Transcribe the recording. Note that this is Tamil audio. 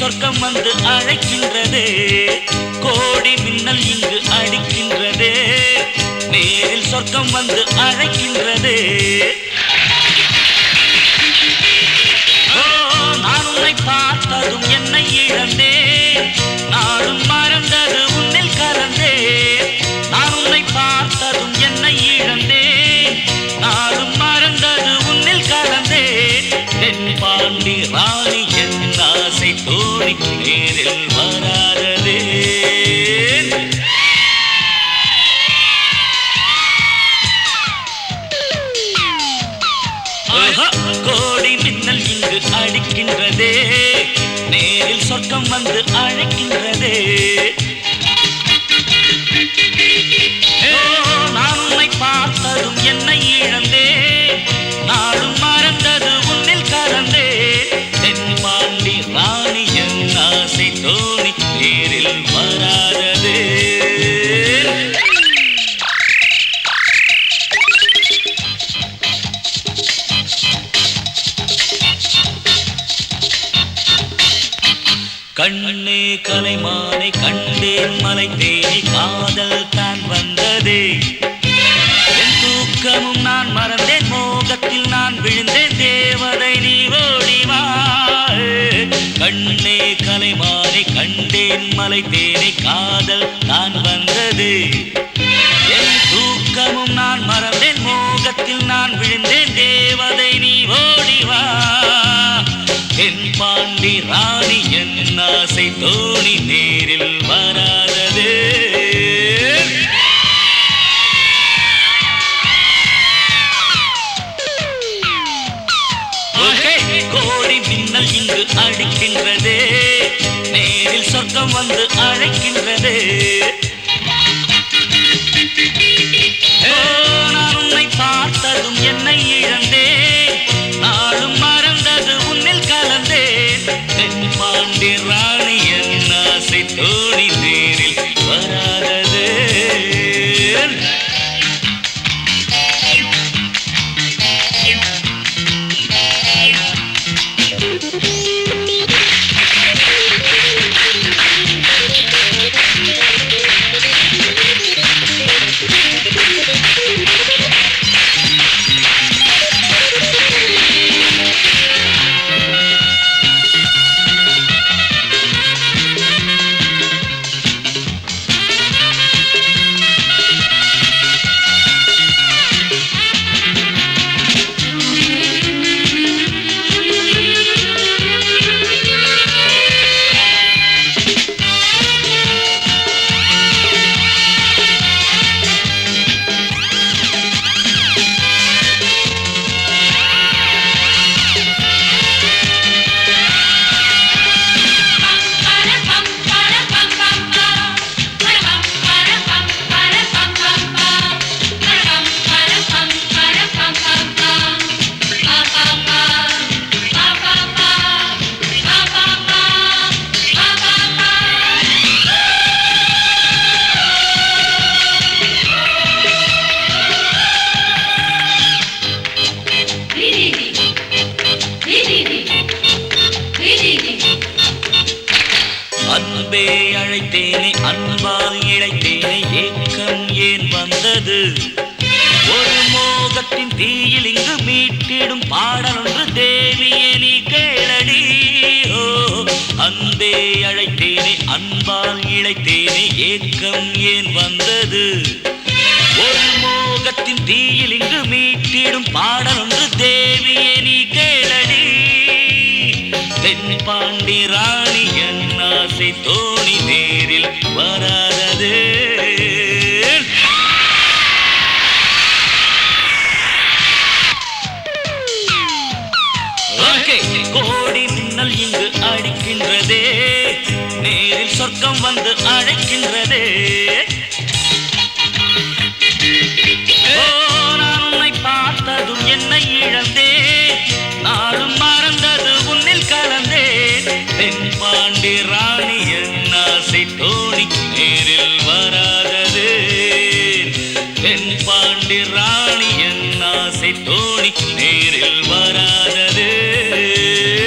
சொர்க்கம் வந்து அழைக்கின்றது கோடி மின்னல் இங்கு அடிக்கின்றது நேரில் சொர்க்கம் வந்து அழைக்கின்றது ஓ, நான் உன்னை பார்த்ததும் என்னை இழந்தேன் நாளும் மறந்தது உன்னில் கலந்தேன் நான் உன்னை பார்த்ததும் என்னை இழந்தேன் நாளும் மறந்தது உன்னில் கலந்தேன் தென் பாண்டி ராணி என் ஆசை தோணி நேரில் வராததே ஆஹா, கோடி மின்னல் இங்கு அடிக்கின்றதே நேரில் சொர்க்கம் வந்து அழைக்கின்றதே ஓ, நான் உன்னை பார்த்ததும் என்னை இழந்தே நாளும் மறந்தது உன்னில் கலந்தே தென் பாண்டி ராணி என் ஆசை தோணி நேரில் வராததே கண்ணே கலைமானை கண்டேன் மலை தேனி காதல் தான் வந்ததே என் தூக்கமும் நான் மறந்தேன் மோகத்தில் நான் விழுந்தேன் தேவதை நீ ஓடிவா கண்ணே கலைமானை கண்டேன் மலை தேனி காதல் தான் வந்தது என் தூக்கமும் நான் மறந்தேன் மோகத்தில் நான் விழுந்தேன் தேவதை நீ ஓடிவா என் பாண்டி ராணி என் ஆசை தோணி நேரில் வராதது ஓகே, கோடி மின்னல் இங்கு அடிக்கின்றதே நேரில் சொர்க்கம் வந்து அழைக்கின்றதே ஓ, நான் உன்னை பார்த்ததும் என்னை இழந்தேன் நாளும் மறந்தது உன்னில் கலந்தேன் தென் பாண்டி ராணி என் ஆசை தோணி நேரில் வராதது அன்பே அழைத்தேனே அன்பால் இழைத்தேனே ஏக்கம் ஏன் வந்தது ஒரு மோகத்தின் தீயில் இங்கு மீட்டிடும் பாடல் ஒன்று தேவியே நீ கேளடி ஓ அன்பே அழைத்தேனே அன்பால் இழைத்தேனே ஏக்கம் ஏன் வந்தது ஒரு மோகத்தின் தீயில் இங்கு மீட்டிடும் பாடல் ஒன்று தேவியே நீ கேளடி தென் பாண்டி ராணி என் ஆசை தோணி நேரில் வராதது ஓகே கோடி மின்னல் இங்கு அடிக்கின்றதே நேரில் சொர்க்கம் வந்து அழைக்கின்றதே ஓ, நான் உன்னை பார்த்ததும் என்னை இழந்தேன் நாளும் மறந்தது உன்னில் கலந்தேன் தென் பாண்டி ராணி என் ஆசை தோணி நேரில் வராதது தென் பாண்டி ராணி என் ஆசை தோணி நேரில் வராதது